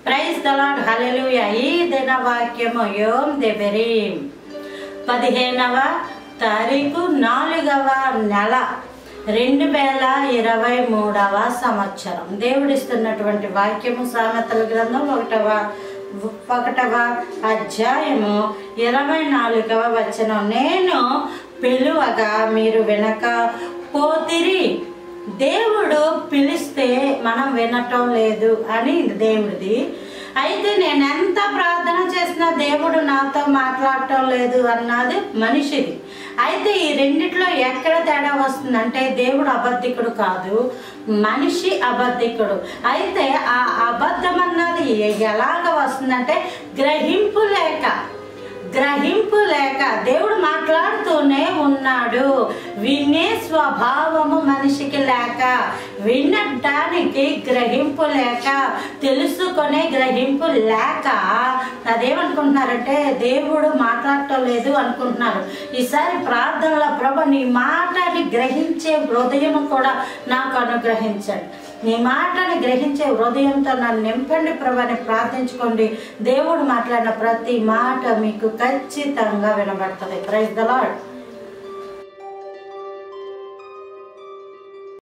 praise the Lord hallelujah ఈ దిన వాక్యము యోం దెబెరీం పదిహేనవ తారీఖు నాలుగవ నెల రెండు వేల ఇరవై మూడవ సంవత్సరం దేవుడిస్తున్నటువంటి వాక్యము సామెతల గ్రంథం ఒకటవ ఒకటవ అధ్యాయము ఇరవై నాలుగవ వచనం నేను పిలువగా మీరు వెనక పోతిరి దేవుడు పిలిస్తే మనం వినటం లేదు అని దేవుడిది అయితే నేను ఎంత ప్రార్థన చేసినా దేవుడు నాతో మాట్లాడటం లేదు అన్నది మనిషిది అయితే ఈ రెండిట్లో ఎక్కడ తేడా వస్తుందంటే దేవుడు అబద్ధికుడు కాదు మనిషి అబద్ధికుడు అయితే ఆ అబద్ధం అన్నది ఎలాగ వస్తుందంటే గ్రహింపు లేక గ్రహింపు లేక దేవుడు మాట్లాడుతూనే ఉన్నాడు వినే స్వభావము మనిషికి లేక వినడానికి గ్రహింపు లేక తెలుసుకునే గ్రహింపు లేక అదేమనుకుంటున్నారంటే దేవుడు మాట్లాడటం లేదు అనుకుంటున్నారు ఈసారి ప్రార్థనలో ప్రభు నీ మాటని గ్రహించే హృదయం కూడా నాకు అనుగ్రహించండి నీ మాటని గ్రహించే హృదయంతో నన్ను నింపండి ప్రభాని ప్రార్థించుకోండి దేవుడు మాట్లాడిన ప్రతి మాట మీకు ఖచ్చితంగా వినబడుతుంది ప్రైజ్ ద లాడ్